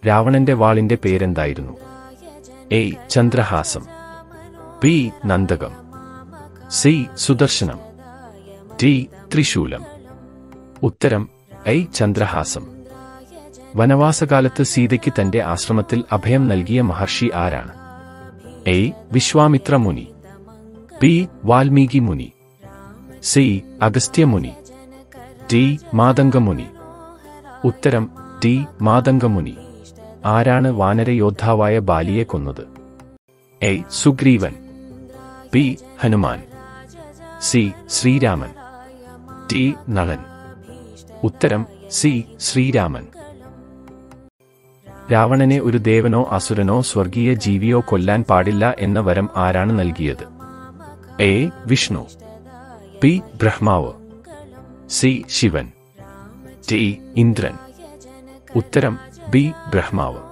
രാവണന്റെ വാളിന്റെ പേരെന്തായിരുന്നു എ ചന്ദ്രഹാസം ബി നന്ദകം സി സുദർശനം ടി ത്രിശൂലം ഉത്തരം ഐ ചന്ദ്രഹാസം വനവാസകാലത്ത് സീതയ്ക്ക് തന്റെ ആശ്രമത്തിൽ അഭയം നൽകിയ മഹർഷി ആരാണ് എ വിശ്വാമിത്ര മുനി ബി വാൽമീകി മുനി സി അഗസ്ത്യ മുനി ടി മാതംഗമുനി ഉത്തരം ടി മാതംഗമുനി ആരാണ് വാനരയോദ്ധാവായ ബാലിയെ കൊന്നത് A Sugreevan B Hanuman C Sreeraman D Nalan ഉത്തരം സി ശ്രീരാമൻ രാവണനെ ഒരു ദേവനോ അസുരനോ സ്വർഗീയ ജീവിയോ കൊല്ലാൻ പാടില്ല എന്ന വരം ആരാണ് നൽകിയത് A Vishnu B Brahmavu C Shivan D Indran ഉത്തരം ബി ബ്രഹ്മാവ്